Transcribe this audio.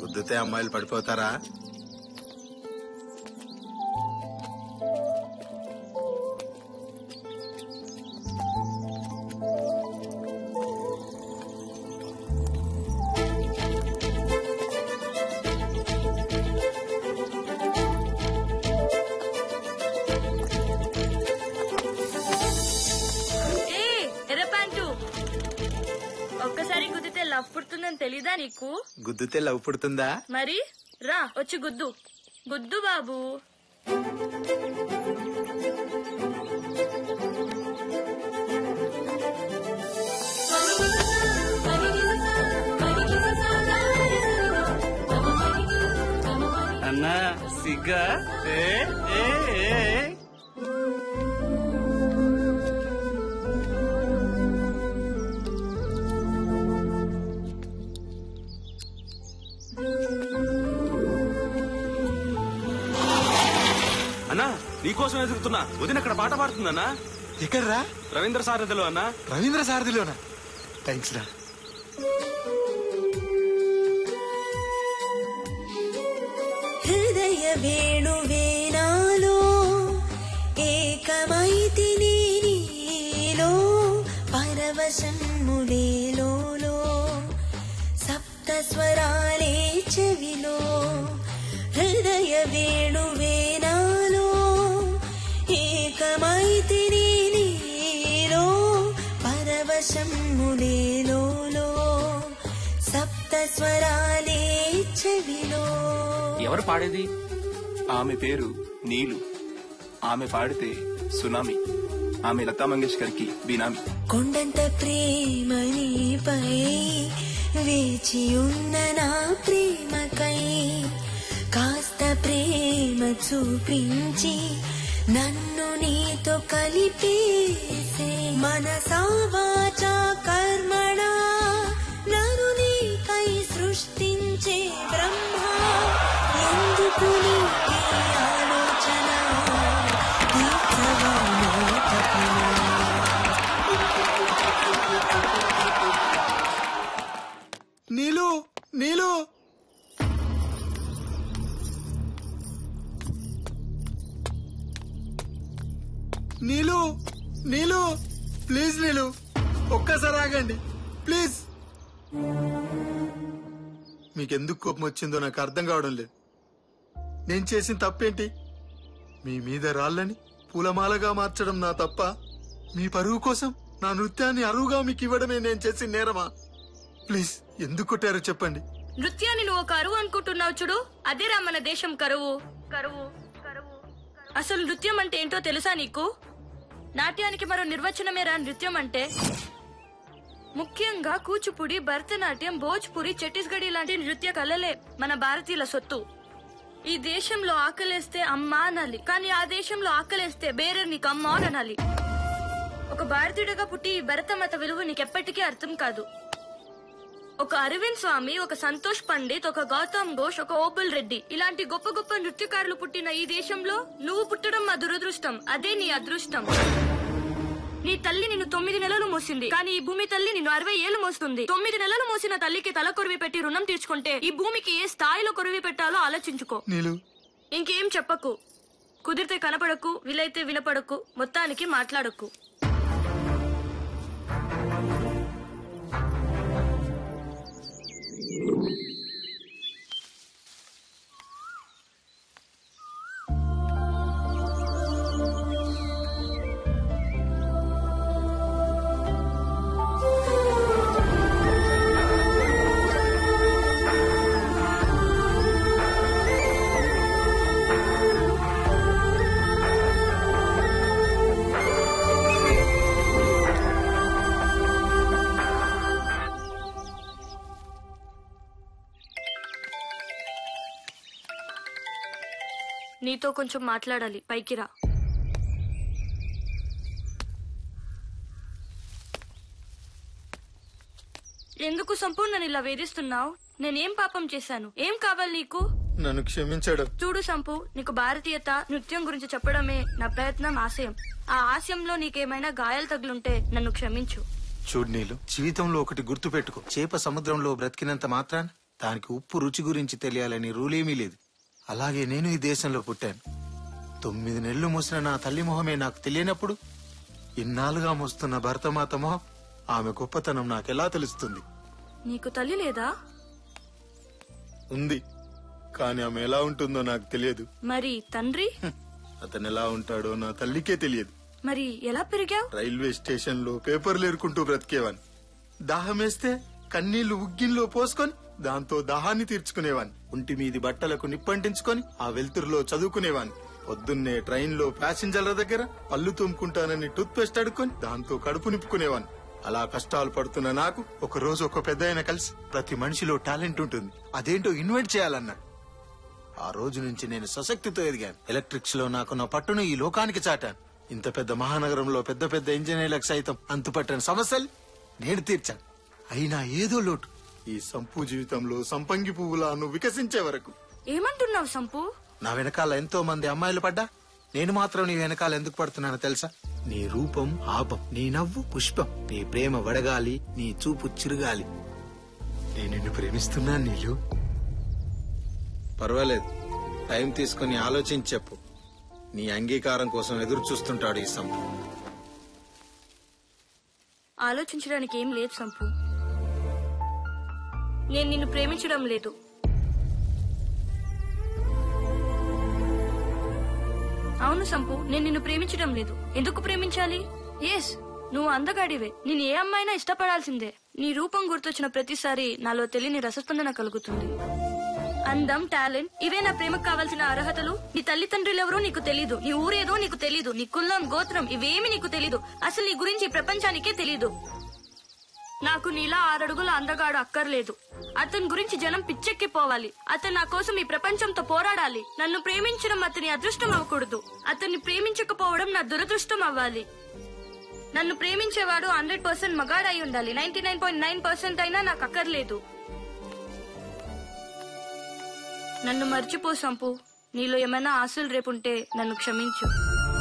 గుద్దితే అమ్మాయిలు పడిపోతారా ఏ ఎర్ర ప్యాంటు ఒక్కసారి గుద్దితే లవ్ పుడుతుందని తెలీదా నీకు గుద్దితే లవ్ పుడుతుందా మరి రా వచ్చి గుద్దు గుద్దు బాబు అన్నా సిగ్గా ఏ ఏ ఏ అన్నా నీకోసం ఎదుగుతున్నా వదిన అక్కడ పాట పాడుతుందన్నా ఎక్కడ్రా రవీంద్ర సారథిలో అన్నా రవీంద్ర సారథిలోనా థ్యాంక్స్ రా హృదయ వేణువేనాలో ఏకమైతి నీలో పరవశన్ములేలో సప్త స్వరాలే చెవిలో హృదయ వేణువేనాలో ఏకమైతి నీలో పరవశన్ములేలో సప్త స్వరాలే చెవిలో ఎవరు పాడేది ఆమె పేరు నీలు ఆమె పాడితే సునామీ ఆమె లతా మంగేష్కర్ కి బినామీ కొండంత ప్రేమ నీపై వేచి ఉన్న నా ప్రేమకై కాస్త ప్రేమ చూపించి నన్ను నీతో కలిపేసే మనసా వాచా కర్మణ నన్ను నీకై సృష్టించే బ్రహ్మ ఎందుకు నీకే ఆలోచన తీర్చవా నా తపన నీలు నీలు నీలు నీలు ప్లీజ్ నీలు ఒక్కసారి ఆగండి ప్లీజ్ మీకెందుకు కోపం వచ్చిందో నాకు అర్థం కావడం లేదు నేను చేసిన తప్పేంటి మీ మీద రాళ్ళని పూలమాలగా మార్చడం నా తప్ప మీ పరువు కోసం నా నృత్యాన్ని అరువుగా మీకు ఇవ్వడమే నేను చేసిన నేరమా ప్లీజ్ ఎందుకు కొట్టారో చెప్పండి నృత్యాన్ని నువ్వు కరువు అనుకుంటున్నావు చూడు అదేరా మన దేశం కరువు కరువు కరువు అసలు నృత్యం అంటే ఏంటో తెలుసా నీకు నాట్యానికి మరో నిర్వచనమేరా నృత్యం అంటే ముఖ్యంగా కూచిపూడి భరతనాట్యం భోజ్పురి ఛత్తీస్గఢ్ లాంటి నృత్య కళలే మన భారతీయుల సొత్తు ఈ దేశంలో ఆకలేస్తే అమ్మా అనాలి కానీ ఆ దేశంలో ఆకలేస్తే బేరే నీకు అమ్మా అని అనాలి ఒక భారతీయుడిగా పుట్టి ఈ భరతమత విలువ నీకెప్పటికీ అర్థం కాదు ఒక అరవింద్ స్వామి ఒక సంతోష్ పండిత్ ఒక గౌతమ్ ఘోష్ ఒక ఓబుల్ రెడ్డి ఇలాంటి గొప్ప గొప్ప నృత్యకారులు పుట్టిన ఈ దేశంలో నువ్వు పుట్టడం మా దురదృష్టం అదే నీ అదృష్టం నీ తల్లి నిన్ను తొమ్మిది నెలలు మోసింది కానీ ఈ భూమి తల్లి నిన్ను అరవై ఏళ్ళు మోస్తుంది తొమ్మిది నెలలు మోసిన తల్లికి తల కొరివి పెట్టి రుణం తీర్చుకుంటే ఈ భూమికి ఏ స్థాయిలో కొరివి పెట్టాలో ఆలోచించుకో నీలు ఇంకేం చెప్పకు కుదిరితే కనపడకు వీలైతే వినపడకు మొత్తానికి మాట్లాడకు నీతో కొంచెం మాట్లాడాలి పైకి రా ఎందుకు సంపూర్ణ ఇలా వేధిస్తున్నావు నేనేం పాపం చేశాను ఏం కావాలి నీకు నన్ను క్షమించడం చూడు సంపు నీకు భారతీయత నృత్యం గురించి చెప్పడమే నా ప్రయత్నం ఆశయం ఆ ఆశయంలో నీకేమైనా గాయాలు తగులుంటే నన్ను క్షమించు చూడు నీలు జీవితంలో ఒకటి గుర్తు పెట్టుకో చేప సముద్రంలో బ్రతికినంత మాత్రాన దానికి ఉప్పు రుచి గురించి తెలియాలని రూలేమీ లేదు అలాగే నేను ఈ దేశంలో పుట్టాను తొమ్మిది నెలలు మోసిన నా తల్లి మొహమే నాకు తెలియనప్పుడు ఇన్నాళ్ళుగా మోస్తున్న భరతమాత మొహం ఆమె గొప్పతనం నాకెలా తెలుస్తుంది నీకు తల్లి లేదా ఉంది కానీ ఆమె ఎలా ఉంటుందో నాకు తెలియదు మరి తండ్రి అతను ఎలా ఉంటాడో నా తల్లికే తెలియదు మరి ఎలా పెరిగావు రైల్వే స్టేషన్ లో పేపర్లు ఏరుకుంటూ బ్రతికేవాని దాహమేస్తే కన్నీళ్లు ఉగ్గిన్లో పోసుకొని దాంతో దాహాన్ని తీర్చుకునేవాని ఒంటి మీది బట్టలకు నిప్పంటించుకొని ఆ వెలుతురులో చదువుకునేవాని పొద్దున్నే ట్రైన్ లో ప్యాసింజర్ల దగ్గర పళ్ళు తుమ్ముకుంటానని టూత్ పేస్ట్ అడుక్కొని దాంతో కడుపు నింపుకునేవాని అలా కష్టాలు పడుతున్న నాకు ఒక రోజు ఒక పెద్ద కలిసి ప్రతి మనిషిలో టాలెంట్ ఉంటుంది అదేంటో ఇన్వెంట్ చేయాలన్నాడు ఆ రోజు నుంచి నేను సశక్తితో ఎదిగాను ఎలక్ట్రిక్స్ లో నాకు నా పట్టును ఈ లోకానికి చాటాను ఇంత పెద్ద మహానగరంలో పెద్ద పెద్ద ఇంజనీర్లకు సైతం అంతుపట్టని సమస్యలు నేను తీర్చాను అయినా ఏదో లోటు ఈ సంపు జీవితంలో సంపంగి పువ్వులా నువ్వు వికసించే వరకు ఏమంటున్నావు సంపు నా వెనకాల ఎంతో మంది అమ్మాయిలు పడ్డా నేను మాత్రం నీ వెనకాల ఎందుకు పడుతున్నానో తెలుసా నీ రూపం ఆపం నీ నవ్వు పుష్పం నీ ప్రేమ వడగాలి నీ చూపు చిరుగాలి నేను నిన్ను ప్రేమిస్తున్నాను నీలు పర్వాలేదు టైం తీసుకుని ఆలోచించి చెప్పు నీ అంగీకారం కోసం ఎదురు చూస్తుంటాడు ఈ సంపు ఆలోచించడానికి ఏం లేదు సంపు నేను నిన్ను ప్రేమించడం లేదు అవును సంపు నేను నిన్ను ప్రేమించడం లేదు ఎందుకు ప్రేమించాలి ఎస్ నువ్వు అందగాడివే నేను ఏ అమ్మాయినా ఇష్టపడాల్సిందే నీ రూపం గుర్తొచ్చిన ప్రతిసారి నాలో తెలియని రసస్పందన కలుగుతుంది అందం టాలెంట్ ఇవే నా ప్రేమకు కావాల్సిన అర్హతలు నీ తల్లిదండ్రులు ఎవరో నీకు తెలీదు నీ ఊరేదో నీకు తెలీదు నీ కులం గోత్రం ఇవేమి నీకు తెలీదు అసలు నీ గురించి ఈ ప్రపంచానికే తెలీదు నాకు నీలా ఆరడుగుల అందగాడు అక్కర్లేదు అతని గురించి జనం పిచ్చెక్కిపోవాలి అతను నా కోసం ఈ ప్రపంచంతో పోరాడాలి నన్ను ప్రేమించడం అతని అదృష్టం అవ్వకూడదు అతన్ని ప్రేమించకపోవడం నా దురదృష్టం అవ్వాలి నన్ను ప్రేమించేవాడు హండ్రెడ్ పర్సెంట్ మగాడై ఉండాలి ninety nine point nine percent అయినా నాకు అక్కర్లేదు నన్ను మర్చిపో సంపు నీలో ఏమైనా ఆశలు రేపుంటే నన్ను క్షమించు